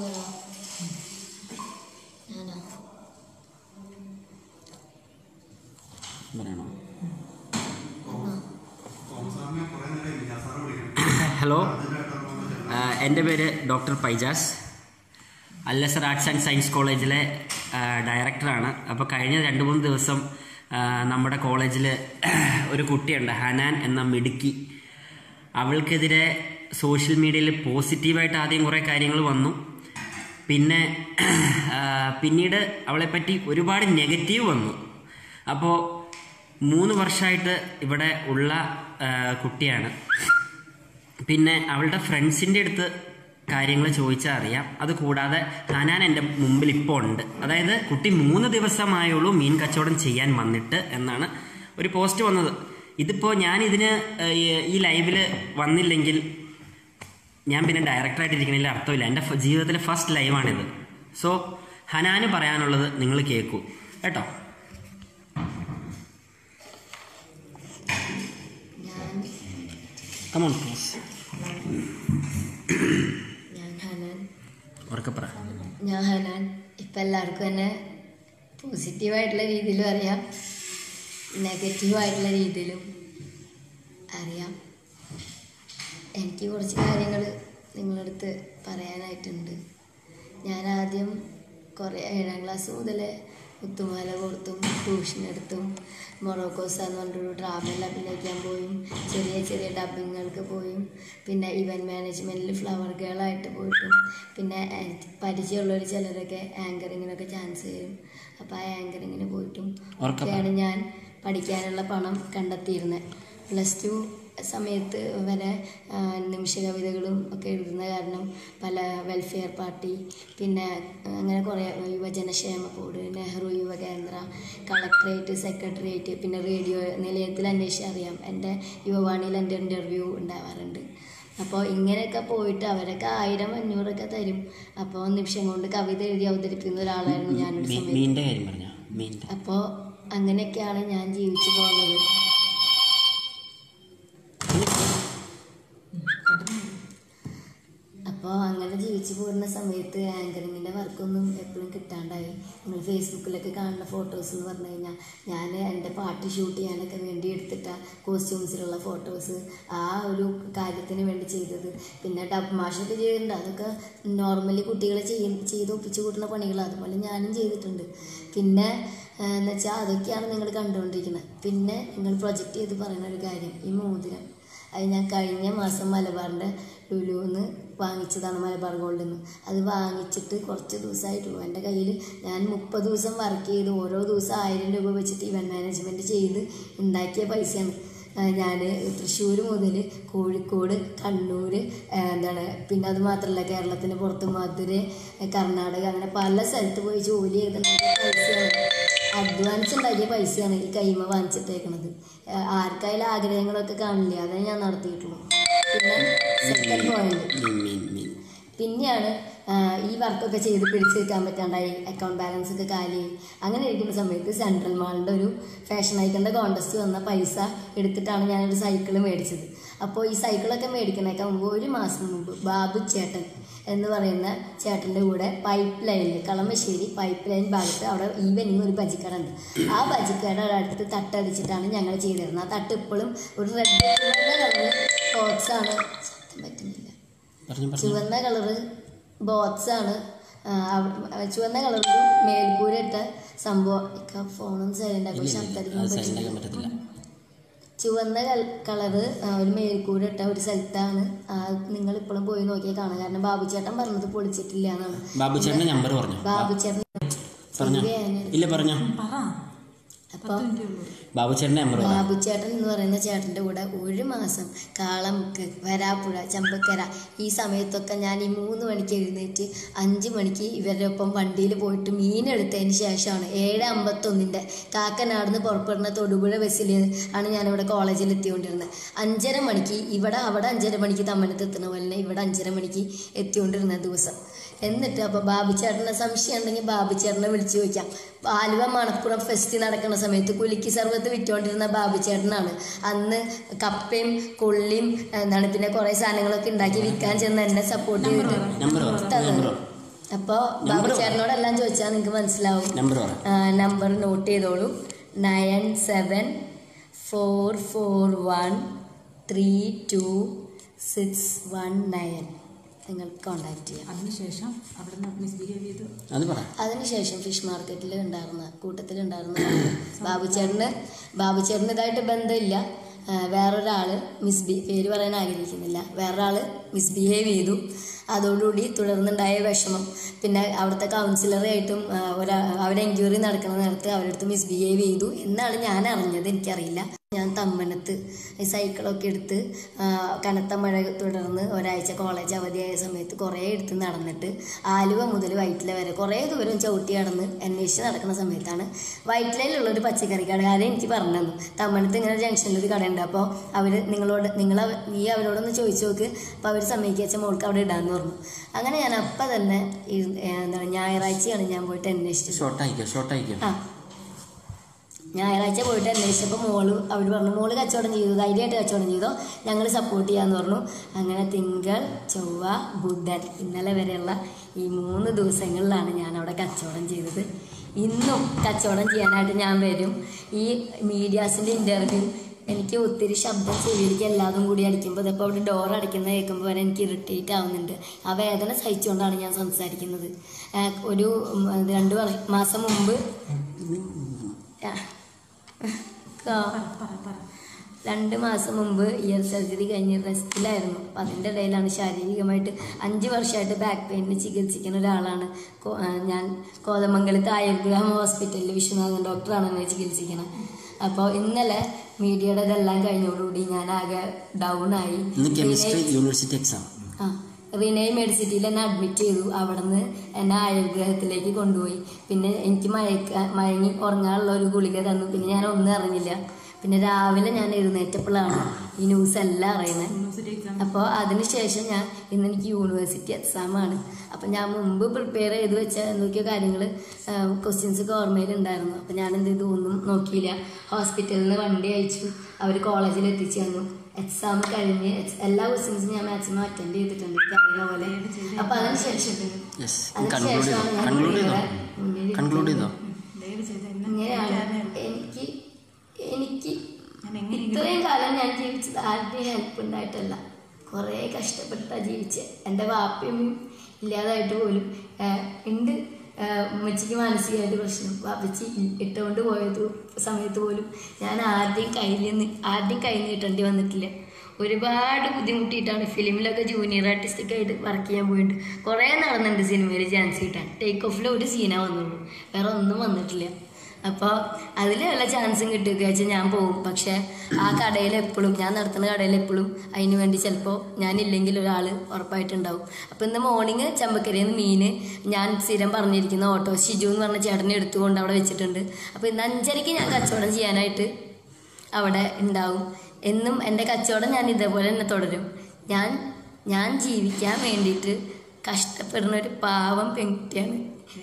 ഞാനാ പറയണോ എന്നാ ഹലോ ആ, എൻ്റെ പേര് doctor Paijas Al Azhar arts and science കോളേജിലെ ആ, ഡയറക്ടറാണ് അപ്പോൾ കഴിഞ്ഞ രണ്ട് മൂന്ന് ദിവസം ആ, നമ്മുടെ കോളേജിൽ ഒരു കുട്ടിയുണ്ട് ഹനാൻ എന്ന മിടുക്കി അവൾക്കെതിരെ സോഷ്യൽ മീഡിയയിൽ പോസിറ്റീവായിട്ട് ആദ്യം കുറേ കാര്യങ്ങൾ വന്നു പിന്നെ ആ, പിന്നീട് അവളെപ്പറ്റി ഒരുപാട് നെഗറ്റീവ് വന്നു അപ്പോൾ മൂന്ന് വർഷമായിട്ട് ഇവിടെ ഉള്ള ആ, കുട്ടിയാണ് പിന്നെ അവളുടെ ഫ്രണ്ട്സിൻ്റെ അടുത്ത് കാര്യങ്ങൾ ചോദിച്ചാൽ അറിയാം അത് കൂടാതെ ഹനാൻ എൻ്റെ മുമ്പിൽ ഇപ്പോൾ ഉണ്ട് അതായത് കുട്ടി മൂന്ന് ദിവസമായുള്ളൂ മീൻ കച്ചവടം ചെയ്യാൻ വന്നിട്ട് എന്നാണ് ഒരു പോസ്റ്റ് വന്നത് ഇതിപ്പോൾ ഞാൻ ഇതിന് ഏഹ്, ഈ ലൈവിൽ വന്നില്ലെങ്കിൽ ഞാൻ പിന്നെ ഡയറക്ടറായിട്ട് ഇരിക്കണതിൽ അർത്ഥമില്ല എൻ്റെ ഫ- ജീവിതത്തിലെ ഫസ്റ്റ് ലൈവാണിത് സോ ഹനാന് പറയാനുള്ളത് നിങ്ങൾ കേൾക്കൂ കേട്ടോ ഞാൻ കമോൺ പ്ലീസ് ഞാൻ ഹനാൻ ഉറക്കെ പറ ഞാൻ ഹനാൻ ഇപ്പം എല്ലാവർക്കും തന്നെ പോസിറ്റീവായിട്ടുള്ള രീതിയിലും അറിയാം നെഗറ്റീവായിട്ടുള്ള രീതിയിലും അറിയാം എനിക്ക് കുറച്ച് കാര്യങ്ങൾ നിങ്ങളുടെ അടുത്ത് പറയാനായിട്ടുണ്ട് ഞാൻ ആദ്യം കുറേ ഏഴാം ക്ലാസ് മുതൽ മുത്തുമാല കൊടുത്തും ട്യൂഷൻ എടുത്തും മൊറോക്കോസ എന്ന് പറഞ്ഞൊരു ഡ്രാമയിൽ അഭിനയിക്കാൻ പോയും ചെറിയ ചെറിയ ഡബിങ്ങൾക്ക് പോയും പിന്നെ ഇവൻറ്റ് മാനേജ്മെൻറ്റിൽ ഫ്ലവർ ഗേളായിട്ട് പോയിട്ടും പിന്നെ ഏഹ്, പരിചയമുള്ളവർ ചിലരൊക്കെ ആങ്കറിങ്ങിനൊക്കെ ചാൻസ് തരും അപ്പോൾ ആ ആങ്കറിങ്ങിന് പോയിട്ടും ഉറക്കെ പറ. ഒക്കെയാണ് ഞാൻ പഠിക്കാനുള്ള പണം കണ്ടെത്തിയിരുന്നത് പ്ലസ് ടു സമയത്ത് വരെ ആ, നിമിഷ കവിതകളും ഒക്കെ എഴുതുന്ന കാരണം പല വെൽഫെയർ പാർട്ടി പിന്നെ അങ്ങനെ കുറേ യുവജനക്ഷേമ board Nehru Yuva Kendra collectorate secretariat പിന്നെ റേഡിയോ നിലയത്തിൽ അന്വേഷിച്ച് അറിയാം എൻ്റെ യുവവാണിയിൽ എൻ്റെ ഇൻ്റർവ്യൂ ഉണ്ടാവാറുണ്ട് അപ്പോൾ ഇങ്ങനെയൊക്കെ പോയിട്ട് അവരൊക്കെ ആയിരം അഞ്ഞൂറൊക്കെ തരും അപ്പോൾ നിമിഷം കൊണ്ട് കവിത എഴുതി അവതരിപ്പിക്കുന്ന ഒരാളായിരുന്നു ഞാനൊരു മീ- സമയത്ത് മീനിൻ്റെ കാര്യം പറഞ്ഞോ മീനിൻ്റെ അപ്പോൾ അങ്ങനെയൊക്കെയാണ് ഞാൻ ജീവിച്ചു പോകുന്നത് അപ്പോൾ അങ്ങനെ ജീവിച്ചു പോകുന്ന സമയത്ത് ആങ്കറിങ്ങിൻ്റെ വർക്കൊന്നും എപ്പോഴും കിട്ടാണ്ടായി നിങ്ങൾ ഫേസ്ബുക്കിലൊക്കെ കാണുന്ന ഫോട്ടോസ് എന്ന് പറഞ്ഞു കഴിഞ്ഞാൽ ഞാൻ എൻ്റെ പാട്ട് ഷൂട്ട് ചെയ്യാനൊക്കെ വേണ്ടി എടുത്തിട്ട കോസ്റ്റ്യൂംസിലുള്ള ഫോട്ടോസ് ആ ഒരു കാര്യത്തിന് വേണ്ടി ചെയ്തത് പിന്നെ ഡബ് മാഷൊക്കെ ചെയ്തിട്ടുണ്ട് അതൊക്കെ നോർമലി കുട്ടികൾ ചെയ്യും ചെയ്ത് ഒപ്പിച്ച് കൂട്ടുന്ന പണികൾ അതുപോലെ ഞാനും ചെയ്തിട്ടുണ്ട് പിന്നെ എന്ന് വെച്ചാൽ അതൊക്കെയാണ് നിങ്ങൾ കണ്ടുകൊണ്ടിരിക്കുന്നത് പിന്നെ നിങ്ങൾ പ്രൊജക്റ്റ് ചെയ്ത് പറയുന്ന ഒരു കാര്യം ഈ മോതിരം അത് ഞാൻ കഴിഞ്ഞ മാസം മലബാറിൻ്റെ ലുലുന്ന് വാങ്ങിച്ചതാണ് മലബാർ ഗോൾഡിൽ നിന്ന് അത് വാങ്ങിച്ചിട്ട് കുറച്ച് ദിവസമായിട്ടുള്ളൂ എൻ്റെ കയ്യിൽ ഞാൻ മുപ്പത് ദിവസം വർക്ക് ചെയ്ത് ഓരോ ദിവസം ആയിരം രൂപ വെച്ചിട്ട് ഇവൻറ്റ് മാനേജ്മെൻറ്റ് ചെയ്ത് ഉണ്ടാക്കിയ പൈസയാണ് ഞാൻ തൃശ്ശൂർ മുതൽ കോഴിക്കോട് കണ്ണൂർ എന്താണ് പിന്നെ അത് മാത്രമല്ല കേരളത്തിന് പുറത്ത് മധുര കർണാടക അങ്ങനെ പല സ്ഥലത്ത് പോയി ജോലി ചെയ്തിട്ടുണ്ടാക്കിയ പൈസയാണ് അഡ്വാൻസ് ഉണ്ടാക്കിയ പൈസയാണ് ഈ കൈമ വാങ്ങിച്ചിട്ടേക്കണത് ആ, ആർക്കായാലും ആഗ്രഹങ്ങളൊക്കെ കാണില്ലേ അതേ ഞാൻ നടത്തിയിട്ടുള്ളൂ പിന്നെ സെക്കൻഡ് പോയിന്റ് മീൻ മീൻ മീൻ പിന്നെയാണ് ആ, ഈ വർക്കൊക്കെ ചെയ്ത് പിടിച്ച് വെക്കാൻ പറ്റാണ്ടായി അക്കൗണ്ട് ബാലൻസ് ഒക്കെ കാലിയായി അങ്ങനെ ഇരിക്കുന്ന സമയത്ത് സെൻട്രൽ മാളിൻ്റെ ഒരു ഫാഷൻ ഐക്കണിൻ്റെ കോണ്ടസ്റ്റ് വന്ന പൈസ എടുത്തിട്ടാണ് ഞാനൊരു സൈക്കിൾ മേടിച്ചത് അപ്പോൾ ഈ സൈക്കിളൊക്കെ മേടിക്കുന്നതിനൊക്കെ മുമ്പ് ഒരു മാസം മുമ്പ് ബാബു ചേട്ടൻ എന്ന് പറയുന്ന ചേട്ടൻ്റെ കൂടെ പൈപ്പ് ലൈനിൽ കളമശ്ശേരി പൈപ്പ് ലൈൻ ഭാഗത്ത് അവിടെ ഈവനിങ് ഒരു ബജിക്കട ഉണ്ട് ആ ബജിക്കടയുടെ അടുത്ത് തട്ടടിച്ചിട്ടാണ് ഞങ്ങൾ ചെയ്തിരുന്നത് ആ തട്ട് ഇപ്പോഴും ഒരു റെഡ് കളറ് ബോക്സാണ് ശബ്ദം പറ്റുന്നില്ല പറഞ്ഞു പറഞ്ഞു ചുവന്ന കളറ് ബോക്സ് ആണ് ആ, അവ- ചുവന്ന കളറ് മേൽക്കൂര ഇട്ട സംഭവം ഇക്ക ഫോണും സൈലന്റ് ആക്കും ശബ്ദം അടിക്കാൻ അത് പറ്റില്ല സൈലൻ്റാക്കാൻ പറ്റത്തില്ല ചുവന്ന കൽ- കളറ് ആ, ഒരു മേൽക്കൂര ഇട്ട ഒരു സ്ഥലത്താണ് നിങ്ങൾ ഇപ്പോഴും പോയി നോക്കിയാൽ കാണാം കാരണം ബാബു ചേട്ടൻ പറഞ്ഞത് പൊളിച്ചിട്ടില്ല എന്നാണ് ബാബു ചേട്ടൻ്റെ നമ്പർ പറഞ്ഞു ബാബു ചേട്ടൻ പറഞ്ഞോ ശരിയാണ്. ഇല്ല പറഞ്ഞോ അപ്പോൾ ബാബു ചേട്ടൻ്റെ നമ്പർ പറഞ്ഞു ബാബു ചേട്ടൻ എന്ന് പറയുന്ന ചേട്ടൻ്റെ കൂടെ ഒരു മാസം കാളമുക്ക് വരാപ്പുഴ ചമ്പക്കര ഈ സമയത്തൊക്കെ ഞാൻ ഈ മൂന്ന് മണിക്ക് എഴുന്നേറ്റ് അഞ്ച് മണിക്ക് ഇവരുടെ ഒപ്പം വണ്ടിയിൽ പോയിട്ട് മീനെടുത്തതിന് ശേഷമാണ് ഏഴ് അമ്പത്തൊന്നിൻ്റെ കാക്കനാടുന്ന് പുറപ്പെടുന്ന തൊടുപുഴ ബസ്സിൽ ആണ് ഞാനിവിടെ കോളേജിൽ എത്തിക്കൊണ്ടിരുന്നത് അഞ്ചര മണിക്ക് ഇവിടെ അവിടെ അഞ്ചര മണിക്ക് തമ്മനത്ത് എത്തുന്ന പോലെ തന്നെ ഇവിടെ അഞ്ചര മണിക്ക് എത്തിക്കൊണ്ടിരുന്ന ദിവസം എന്നിട്ട് അപ്പോൾ ബാബു ചേട്ടനെ സംശയം ഉണ്ടെങ്കിൽ ബാബു ചേട്ടനെ വിളിച്ചു ചോദിക്കാം ആലുവ മണപ്പുറം ഫെസ്റ്റ് നടക്കുന്ന സമയത്ത് കുലുക്കി സർവത്ത് വിറ്റുകൊണ്ടിരുന്ന ബാബു ചേട്ടനാണ് അന്ന് കപ്പയും കൊള്ളിയും എന്താണ് പിന്നെ കുറേ സാധനങ്ങളൊക്കെ ഉണ്ടാക്കി വിൽക്കാൻ ചെന്ന് എന്നെ സപ്പോർട്ട് ചെയ്തിട്ട് നമ്പർ പറ നമ്പർ പറ അപ്പോൾ ബാബു ചേട്ടനോടെല്ലാം ചോദിച്ചാൽ നിങ്ങൾക്ക് മനസ്സിലാവും നമ്പർ പറ നമ്പർ നോട്ട് ചെയ്തോളൂ nine seven four four one three two six one nine നിങ്ങൾക്ക് കോണ്ടാക്ട് ചെയ്യാം അതിനുശേഷം അവിടുന്ന് മിസ്ബിഹേവ് ചെയ്ത് അത് പറ അതിനുശേഷം ഫിഷ് മാർക്കറ്റിൽ ഉണ്ടായിരുന്ന കൂട്ടത്തിലുണ്ടായിരുന്ന ബാബുച്ചേട്ടന് ബാബുച്ചേട്ടന് ഇതായിട്ട് ബന്ധമില്ല ആ, വേറൊരാള് മിസ്ബി പേര് പറയാൻ ആഗ്രഹിക്കുന്നില്ല വേറൊരാള് മിസ്ബിഹേവ് ചെയ്തു അതോടുകൂടി തുടർന്നുണ്ടായ വിഷമം പിന്നെ അവിടുത്തെ കൗൺസിലറായിട്ടും ആ, ഒരാ അവിടെ എൻക്വയറി നടക്കുന്ന നേരത്ത് അവരുടെ അടുത്ത് മിസ്ബിഹേവ് ചെയ്തു എന്നാണ് ഞാൻ അറിഞ്ഞത് എനിക്കറിയില്ല ഞാൻ തമ്മനത്ത് ഈ സൈക്കിളൊക്കെ എടുത്ത് ആ, കനത്ത മഴ തുടർന്ന് ഒരാഴ്ച കോളേജ് അവധിയായ സമയത്ത് കുറേ എടുത്ത് നടന്നിട്ട് ആലുവ മുതൽ വൈറ്റില വരെ കുറേ ദൂരം ചവിട്ടി നടന്ന് അന്വേഷിച്ച് നടക്കുന്ന സമയത്താണ് വൈറ്റിലയിലുള്ള ഒരു പച്ചക്കറി കടകാരൻ എനിക്ക് പറഞ്ഞു തന്നു തമ്മനത്ത് ഇങ്ങനെ ഒരു ജംഗ്ഷനിൽ ഒരു കടയുണ്ട് അപ്പോൾ അവർ നിങ്ങളോട് നിങ്ങൾ അവ- നീ അവരോടൊന്ന് ചോദിച്ചു നോക്ക് അപ്പോൾ അവർ സമ്മതിക്കച്ച മോൾക്ക് അവിടെ ഇടാന്ന് പറഞ്ഞു അങ്ങനെ ഞാൻ അപ്പം തന്നെ ഇരു- ഏ, എന്താണ് ഞായറാഴ്ചയാണ് ഞാൻ പോയിട്ട് അന്വേഷിച്ചത് ഷോർട്ട് അയക്കോ ഷോർട്ട് അയക്കോ ആ ഞായറാഴ്ച പോയിട്ട് അന്വേഷിച്ചപ്പോൾ മോള് അവർ പറഞ്ഞു മോള് കച്ചവടം ചെയ്തു ധൈര്യമായിട്ട് കച്ചവടം ചെയ്തോ ഞങ്ങൾ സപ്പോർട്ട് ചെയ്യാന്ന് പറഞ്ഞു അങ്ങനെ തിങ്കൾ ചൊവ്വ ബുധൻ ഇന്നലെ വരെയുള്ള ഈ മൂന്ന് ദിവസങ്ങളിലാണ് ഞാൻ അവിടെ കച്ചവടം ചെയ്തത് ഇന്നും കച്ചവടം ചെയ്യാനായിട്ട് ഞാൻ വരും ഈ മീഡിയാസിൻ്റെ ഇൻ്റർവ്യൂ എനിക്ക് ഒത്തിരി ശബ്ദം ചെവിയിലേക്ക് എല്ലാതും കൂടി അടിക്കുമ്പോൾ ഇതിപ്പോൾ അവിടെ ഡോർ അടിക്കുന്നത് കേൾക്കുമ്പോൾ വരെ എനിക്ക് ഇറിറ്റേറ്റ് ആവുന്നുണ്ട് ആ വേദന സഹിച്ചുകൊണ്ടാണ് ഞാൻ സംസാരിക്കുന്നത് ആ, ഒരു ഉം, രണ്ട് വർഷ മാസം മുമ്പ് ആ. ആ. പറ പറ രണ്ട് മാസം മുമ്പ് ഇയർ സർജറി കഴിഞ്ഞ് റെസ്റ്റിലായിരുന്നു അപ്പം അതിൻ്റെ ഇടയിലാണ് ശാരീരികമായിട്ട് അഞ്ച് വർഷമായിട്ട് ബാക്ക് പെയിനിന് ചികിത്സിക്കുന്ന ഒരാളാണ് കോ- ആ, ഞാൻ കോതമംഗലത്ത് ആയുർഗ്രാം ഹോസ്പിറ്റലിൽ വിശ്വനാഥൻ ഡോക്ടറാണ് എന്നെ ചികിത്സിക്കുന്നത് അപ്പോൾ ഇന്നലെ മീഡിയയുടെ ഇതെല്ലാം കഴിഞ്ഞോടുകൂടി ഞാൻ ആകെ ഡൗൺ ആയി ഇന്ന് കെമിസ്ട്രി പിന്നെ- യൂണിവേഴ്സിറ്റി എക്സാം ആ റിനൈ മെഡിസിറ്റിയിൽ എന്നെ അഡ്മിറ്റ് ചെയ്തു അവിടെ നിന്ന് എന്നെ ആയുർഗ്രഹത്തിലേക്ക് കൊണ്ടുപോയി പിന്നെ എനിക്ക് മയക്ക മയങ്ങി ഉറങ്ങാനുള്ള ഒരു ഗുളിക തന്നു പിന്നെ ഞാൻ ഒന്നും അറിഞ്ഞില്ല പിന്നെ രാവിലെ ഞാൻ എഴുന്നേറ്റപ്പോഴാണ് ഈ ന്യൂസ് എല്ലാം അറിയുന്നത് യൂണിവേഴ്സിറ്റി എക്സാം അപ്പോൾ അതിനുശേഷം ഞാൻ ഇന്ന് എനിക്ക് യൂണിവേഴ്സിറ്റി എക്സാമാണ് അപ്പം ഞാൻ മുമ്പ് പ്രിപ്പയർ ചെയ്ത് വെച്ച എന്തൊക്കെയോ കാര്യങ്ങൾ ക്വസ്റ്റ്യൻസ് ഒക്കെ ഓർമ്മയിലുണ്ടായിരുന്നു അപ്പം ഞാൻ എന്ത് ചെയ്തു ഒന്നും നോക്കിയില്ല ഹോസ്പിറ്റലിൽ നിന്ന് വണ്ടി അയച്ചു അവർ കോളേജിൽ എത്തിച്ചു തന്നു എക്സാം കഴിഞ്ഞ് ex- എല്ലാ ക്വസ്റ്റ്യൻസും ഞാൻ മാക്സിമം അറ്റൻഡ് ചെയ്തിട്ടുണ്ട് എനിക്ക് അറിയുന്ന പോലെ അപ്പം അതിനുശേഷം യെസ് കൺക്ലൂഡ് ചെയ്തോ അതിനുശേഷമാണ് ഞാൻ കൺക്ലൂഡ് ചെയ്തോ ഇവിടെ മുന്നിൽ കൺക്ലൂഡ് ചെയ്തോ ദയവ് ചെയ്ത് എന്നെ ഇങ്ങനെയാണ് എനിക്ക് എനിക്ക് ഞാൻ എങ്ങനെ ഇത്രയും കാലം ഞാൻ ജീവിച്ചത് ആരുടെയും ഹെൽപ്പ് ഉണ്ടായിട്ടല്ല കുറേ കഷ്ടപ്പെട്ടാണ് ജീവിച്ചത് എൻ്റെ വാപ്പയും ഇല്ലാതായിട്ട് പോലും ആഹ്, ഉണ്ട് ആഹ്, ഉമ്മച്ചിക്ക് മാനസികമായിട്ട് പ്രശ്നം വാപ്പച്ചി ഇട്ടുകൊണ്ട് പോയത് സമയത്ത് പോലും ഞാൻ ആരുടെയും കയ്യിൽ നിന്ന് ആരുടെയും കയ്യിൽ നിന്ന് ഇട്ടേണ്ടി വന്നിട്ടില്ല ഒരുപാട് ബുദ്ധിമുട്ടിയിട്ടാണ് ഫിലിമിലൊക്കെ ജൂനിയർ ആർട്ടിസ്റ്റൊക്കെ ആയിട്ട് വർക്ക് ചെയ്യാൻ പോയിട്ടുണ്ട് കുറേ നടന്നിട്ടുണ്ട് സിനിമയിൽ ചാൻസ് കിട്ടാൻ ടേക്ക് ഓഫിൽ ഒരു സീനാ വന്നുള്ളൂ വേറെ ഒന്നും വന്നിട്ടില്ല അപ്പോൾ അതിൽ വല്ല ചാൻസും കിട്ടുക വെച്ചാൽ ഞാൻ പോകും പക്ഷേ ആ കടയിൽ എപ്പോഴും ഞാൻ നടത്തുന്ന കടയിൽ എപ്പോഴും അതിന് വേണ്ടി ചിലപ്പോൾ ഞാനില്ലെങ്കിൽ ഒരാൾ ഉറപ്പായിട്ടുണ്ടാവും അപ്പോൾ ഇന്ന് മോർണിംഗ് ചമ്പക്കരയിൽ നിന്ന് മീൻ ഞാൻ സ്ഥിരം പറഞ്ഞിരിക്കുന്ന ഓട്ടോ ഷിജു എന്ന് പറഞ്ഞ ചേട്ടനെ എടുത്തുകൊണ്ട് അവിടെ വെച്ചിട്ടുണ്ട് അപ്പോൾ ഇന്ന് അഞ്ചരയ്ക്ക് ഞാൻ കച്ചവടം ചെയ്യാനായിട്ട് അവിടെ ഉണ്ടാവും എന്നും എൻ്റെ കച്ചവടം ഞാൻ ഇതേപോലെ തന്നെ തുടരും ഞാൻ ഞാൻ ജീവിക്കാൻ വേണ്ടിയിട്ട് കഷ്ടപ്പെടുന്ന ഒരു പാവം പെൺകുട്ടിയാണ്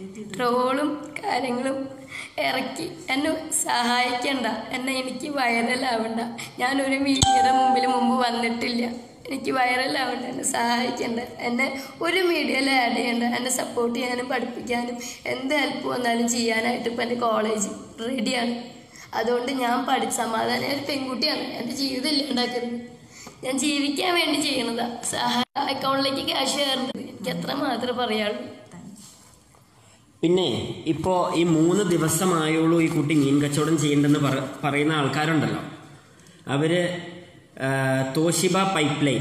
ട്രോളും കാര്യങ്ങളും ഇറക്കി എന്നെ സഹായിക്കണ്ട എന്നെ എനിക്ക് വൈറലാവണ്ട ഞാനൊരു മീഡിയയുടെ മുമ്പിൽ മുമ്പ് വന്നിട്ടില്ല എനിക്ക് വൈറലാവണ്ട എന്നെ സഹായിക്കണ്ട എന്നെ ഒരു മീഡിയയിൽ ആഡ് ചെയ്യണ്ട എന്നെ സപ്പോർട്ട് ചെയ്യാനും പഠിപ്പിക്കാനും എന്ത് ഹെൽപ്പ് വന്നാലും ചെയ്യാനായിട്ട് ഇപ്പം എൻ്റെ കോളേജ് റെഡിയാണ് അതുകൊണ്ട് ഞാൻ പഠി സമാധാനം ഒരു പെൺകുട്ടിയാണ് എൻ്റെ ജീവിതം ഇല്ലാണ്ടാക്കരുത് ഞാൻ ജീവിക്കാൻ വേണ്ടി ചെയ്യണതാ സഹായ അക്കൗണ്ടിലേക്ക് ക്യാഷ് കയറുന്നത് എനിക്ക് അത്ര മാത്രമേ പറയാനുള്ളൂ പിന്നെ ഇപ്പോൾ ഈ മൂന്ന് ദിവസമായുള്ളൂ ഈ കുട്ടി മീൻ കച്ചവടം ചെയ്യണ്ടെന്ന് പറ പറയുന്ന ആൾക്കാരുണ്ടല്ലോ അവര് ആ, തോഷിബ പൈപ്പ് ലൈൻ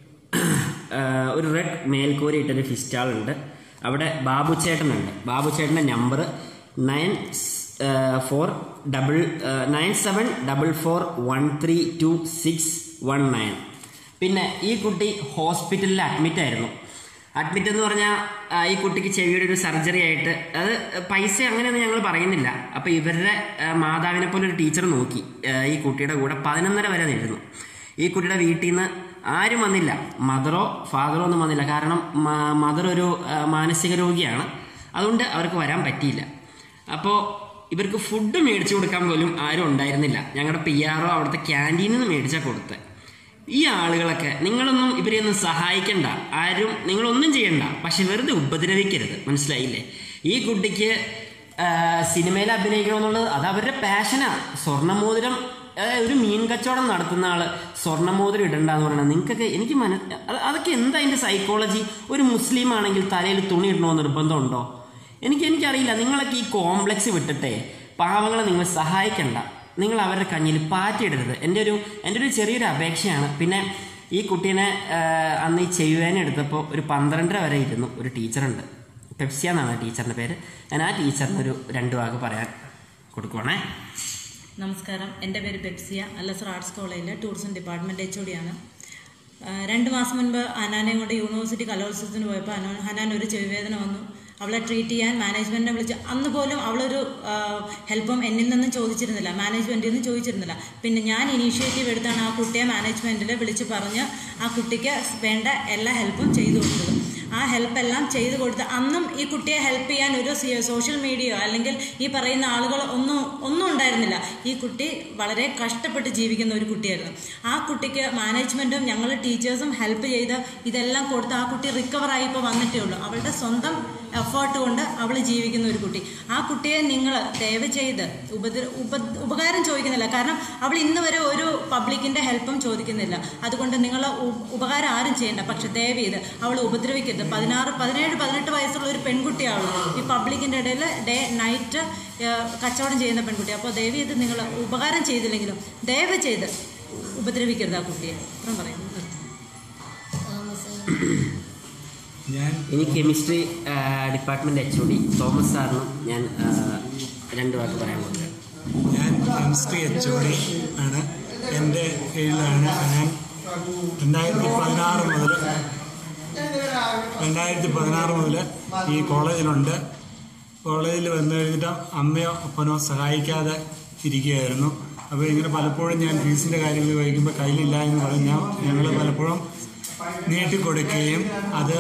ഒരു റെഡ് മേൽക്കൂര ഇട്ടൊരു ഫിസ്റ്റാൾ ഉണ്ട് അവിടെ ബാബു ചേട്ടനുണ്ട് ബാബു ചേട്ടൻ്റെ number nine four double nine seven double four one three two six one nine പിന്നെ ഈ കുട്ടി ഹോസ്പിറ്റലിൽ അഡ്മിറ്റ് ആയിരുന്നു അഡ്മിറ്റ് എന്ന് പറഞ്ഞാൽ ഈ കുട്ടിക്ക് ചെവിയുടെ ഒരു സർജറി ആയിട്ട് അത് പൈസ അങ്ങനെയൊന്നും ഞങ്ങൾ പറയുന്നില്ല അപ്പോൾ ഇവരുടെ ആ, മാതാവിനെ പോലെ ഒരു ടീച്ചർ നോക്കി ആ, ഈ കുട്ടിയുടെ കൂടെ പതിനൊന്നര വരെ നിന്നു ഈ കുട്ടിയുടെ വീട്ടിൽ നിന്ന് ആരും വന്നില്ല മദറോ ഫാദറോ ഒന്നും വന്നില്ല കാരണം മദർ ഒരു ആ, മാനസിക രോഗിയാണ് അതുകൊണ്ട് അവർക്ക് വരാൻ പറ്റിയില്ല അപ്പോൾ ഇവർക്ക് ഫുഡ് മേടിച്ചു കൊടുക്കാൻ പോലും ആരും ഉണ്ടായിരുന്നില്ല ഞങ്ങളുടെ പി ആറോ അവിടുത്തെ ക്യാൻറ്റീനിൽ നിന്ന് മേടിച്ചാൽ കൊടുത്തത് ഈ ആളുകളൊക്കെ നിങ്ങളൊന്നും ഇവരെയൊന്നും സഹായിക്കണ്ട ആരും നിങ്ങളൊന്നും ചെയ്യണ്ട പക്ഷെ വെറുതെ ഉപദ്രവിക്കരുത് മനസ്സിലായില്ലേ ഈ കുട്ടിക്ക് ആ, സിനിമയിൽ അഭിനയിക്കണമെന്നുള്ളത് അത് അവരുടെ പാഷനാ സ്വർണ്ണമോതിരം അതായത് ഒരു മീൻ കച്ചവടം നടത്തുന്ന ആള് സ്വർണ്ണമോതിരം ഇടണ്ടെന്ന് പറയുന്നത് നിങ്ങൾക്കൊക്കെ എനിക്ക് മന അത് അതൊക്കെ എന്താ അതിന്റെ സൈക്കോളജി ഒരു മുസ്ലിം ആണെങ്കിൽ തലയിൽ തുണി ഇടണമെന്ന് നിർബന്ധമുണ്ടോ എനിക്ക് എനിക്കറിയില്ല നിങ്ങളൊക്കെ ഈ കോംപ്ലക്സ് വിട്ടിട്ടേ പാവങ്ങളെ നിങ്ങൾ സഹായിക്കണ്ട നിങ്ങൾ അവരുടെ കഞ്ഞിൽ പാറ്റിയിടരുത് എൻ്റെ ഒരു എൻ്റെ ഒരു ചെറിയൊരു അപേക്ഷയാണ് പിന്നെ ഈ കുട്ടീനെ ആ, അന്ന് ഈ ചെയ്യുവേന എടുത്തപ്പോൾ ഒരു പന്ത്രണ്ടര വരെ ഇരുന്നു ഒരു ടീച്ചറുണ്ട് പെപ്സിയ എന്നാണ് ആ ടീച്ചറിൻ്റെ പേര് ഞാൻ ആ ടീച്ചറിന് ഒരു രണ്ട് വാക്ക് പറയാൻ കൊടുക്കുവാണേ നമസ്കാരം എൻ്റെ പേര് ബെപ്സിയ അല്ലസർ ആർട്സ് കോളേജിലെ ടൂറിസം ഡിപ്പാർട്ട്മെൻറ്റ് എച്ച് ഒടിയാണ് രണ്ട് മാസം മുൻപ് ഹനാനെ കൊണ്ട് യൂണിവേഴ്സിറ്റി കലോത്സവത്തിന് പോയപ്പോൾ ഹനാൻ ഹനാൻ ഒരു ചെവിവേദന വന്നു അവളെ ട്രീറ്റ് ചെയ്യാൻ മാനേജ്മെൻറ്റിനെ വിളിച്ച് അന്ന് പോലും അവളൊരു ആ, ഹെൽപ്പും എന്നിൽ നിന്നും ചോദിച്ചിരുന്നില്ല മാനേജ്മെൻറ്റിൽ നിന്ന് ചോദിച്ചിരുന്നില്ല പിന്നെ ഞാൻ ഇനീഷ്യേറ്റീവ് എടുത്താണ് ആ കുട്ടിയെ മാനേജ്മെൻറ്റിൽ വിളിച്ച് പറഞ്ഞ് ആ കുട്ടിക്ക് വേണ്ട എല്ലാ ഹെൽപ്പും ചെയ്തു കൊടുത്തത് ആ ഹെൽപ്പ് എല്ലാം ചെയ്തു കൊടുത്ത് അന്നും ഈ കുട്ടിയെ ഹെൽപ്പ് ചെയ്യാൻ ഒരു സി- സോഷ്യൽ മീഡിയയോ അല്ലെങ്കിൽ ഈ പറയുന്ന ആളുകൾ ഒന്നും ഒന്നും ഉണ്ടായിരുന്നില്ല ഈ കുട്ടി വളരെ കഷ്ടപ്പെട്ട് ജീവിക്കുന്ന ഒരു കുട്ടിയായിരുന്നു ആ കുട്ടിക്ക് മാനേജ്മെന്റും ഞങ്ങൾ ടീച്ചേഴ്സും ഹെൽപ്പ് ചെയ്ത് ഇതെല്ലാം കൊടുത്ത് ആ കുട്ടി റിക്കവർ ആയി ഇപ്പോൾ വന്നിട്ടേ ഉള്ളൂ അവളുടെ സ്വന്തം എഫേർട്ട് കൊണ്ട് അവൾ ജീവിക്കുന്ന ഒരു കുട്ടി ആ കുട്ടിയെ നിങ്ങൾ ദയവ് ചെയ്ത് ഉപദ്ര ഉപ ഉപകാരം ചോദിക്കുന്നില്ല കാരണം അവൾ ഇന്ന് വരെ ഒരു പബ്ലിക്കിന്റെ ഹെൽപ്പും ചോദിക്കുന്നില്ല അതുകൊണ്ട് നിങ്ങൾ ഉപകാരം ആരും ചെയ്യണ്ട പക്ഷെ ദയവ് ചെയ്ത് അവൾ ഉപദ്രവിക്കരുത് പതിനാറ് പതിനേഴ് പതിനെട്ട് വയസ്സുള്ള ഒരു പെൺകുട്ടിയാണ് ഈ പബ്ലിക്കിന്റെ ഇടയിൽ ഡേ നൈറ്റ് കച്ചവടം ചെയ്യുന്ന പെൺകുട്ടി അപ്പോൾ ദയവ് ചെയ്ത് നിങ്ങൾ ഉപകാരം ചെയ്തില്ലെങ്കിലും ദയവ് ചെയ്ത് ഉപദ്രവിക്കരുത് ആ കുട്ടിയെ അത്രയും പറയുന്നു നിർത്തുന്നു. ഞാൻ ഇനി chemistry department H O D Thomas സാറിനും ഞാൻ ആ, രണ്ട് വാക്ക് പറയാൻ പോകുന്നത് ഞാൻ കെമിസ്ട്രി എച്ച് ഒ ഡി ആണ് എൻ്റെ കീഴിലാണ് ഞാൻ രണ്ടായിരത്തി പതിനാറ് മുതൽ രണ്ടായിരത്തി പതിനാറ് മുതൽ ഈ കോളേജിലുണ്ട് കോളേജിൽ വന്നു കഴിഞ്ഞിട്ട് അമ്മയോ അപ്പനോ സഹായിക്കാതെ ഇരിക്കുകയായിരുന്നു അപ്പോൾ ഇങ്ങനെ പലപ്പോഴും ഞാൻ ഫീസിൻ്റെ കാര്യങ്ങൾ വഹിക്കുമ്പോൾ കയ്യിലില്ല എന്ന് പറഞ്ഞ് ഞാൻ ഞങ്ങൾ പലപ്പോഴും നീട്ടിക്കൊടുക്കുകയും അത്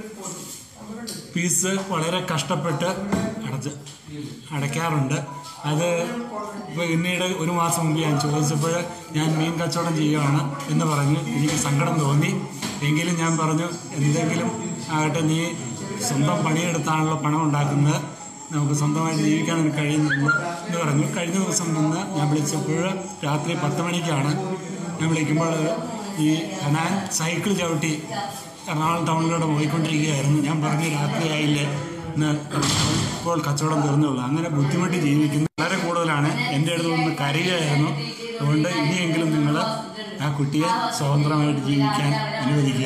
ഫീസ് വളരെ കഷ്ടപ്പെട്ട് അടച്ച് അടയ്ക്കാറുണ്ട് അത് ഇപ്പോൾ പിന്നീട് ഒരു മാസം മുമ്പ് ഞാൻ ചോദിച്ചപ്പോൾ ഞാൻ മീൻ കച്ചവടം ചെയ്യുകയാണ് എന്ന് പറഞ്ഞ് എനിക്ക് സങ്കടം തോന്നി എങ്കിലും ഞാൻ പറഞ്ഞു എന്തെങ്കിലും ആകട്ടെ നീ സ്വന്തം പണിയെടുത്താണല്ലോ പണം ഉണ്ടാക്കുന്നത് നമുക്ക് സ്വന്തമായിട്ട് ജീവിക്കാൻ നിനക്ക് കഴിയുന്നുണ്ട് എന്ന് പറഞ്ഞു കഴിഞ്ഞ ദിവസം നിന്ന് ഞാൻ വിളിച്ചപ്പോൾ രാത്രി പത്ത് മണിക്കാണ് ഞാൻ വിളിക്കുമ്പോൾ ഈ ഹനാൻ സൈക്കിൾ ചവിട്ടി എറണാകുളം ടൗണിലൂടെ പോയിക്കൊണ്ടിരിക്കുകയായിരുന്നു ഞാൻ പറഞ്ഞു രാത്രിയായില്ലേ എന്ന് ഇപ്പോൾ കച്ചവടം തീർന്നുള്ളൂ അങ്ങനെ ബുദ്ധിമുട്ടി ജീവിക്കുന്ന വളരെ കൂടുതലാണ് എൻ്റെ അടുത്ത് ഒന്ന് കരയുകയായിരുന്നു അതുകൊണ്ട് ഇനിയെങ്കിലും നിങ്ങൾ ആ കുട്ടിയെ സ്വതന്ത്രമായിട്ട് ജീവിക്കാൻ അനുവദിക്കുക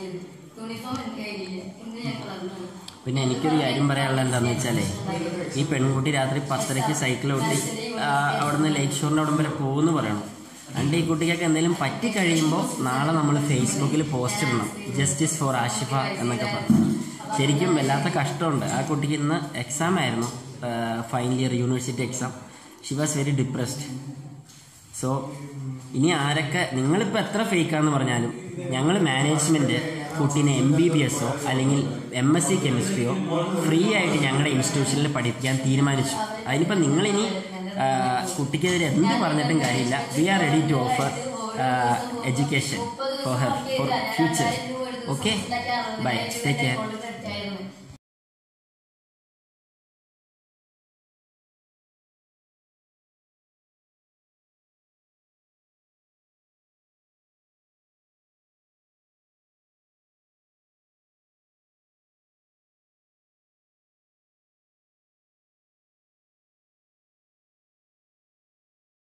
പിന്നെ എനിക്കൊരു കാര്യം പറയാനുള്ളത് എന്താണെന്ന് വെച്ചാലേ ഈ പെൺകുട്ടി രാത്രി പത്തരയ്ക്ക് സൈക്കിൾ ഓട്ടി ആ, അവിടുന്ന് ലേക്ക് ഷോറിൻ്റെ അവിടം വരെ പോകുമെന്ന് പറയണം അണ്ട് ഈ കുട്ടിക്കൊക്കെ എന്തെങ്കിലും പറ്റിക്കഴിയുമ്പോൾ നാളെ നമ്മൾ ഫേസ്ബുക്കിൽ പോസ്റ്റ് ഇടണം ജസ്റ്റിസ് ഫോർ ആഷിഫ എന്നൊക്കെ പറഞ്ഞു ശരിക്കും വല്ലാത്ത കഷ്ടമുണ്ട് ആ കുട്ടിക്ക് ഇന്ന് എക്സാം ആയിരുന്നു final year university exam she was very depressed so ഇനി ആരൊക്കെ നിങ്ങളിപ്പോൾ എത്ര ഫേക്കാന്ന് പറഞ്ഞാലും ഞങ്ങൾ മാനേജ്മെൻറ്റ് കുട്ടീനെ എം ബി ബി എസോ അല്ലെങ്കിൽ എം എസ് സി കെമിസ്ട്രിയോ ഫ്രീ ആയിട്ട് ഞങ്ങളുടെ ഇൻസ്റ്റിറ്റ്യൂഷനിൽ പഠിപ്പിക്കാൻ തീരുമാനിച്ചു അതിനിപ്പോൾ നിങ്ങളിനി ആ, കുട്ടിക്കെതിരെ എന്ത് പറഞ്ഞിട്ടും കാര്യമില്ല we are ready to offer education for her for future okay bye take care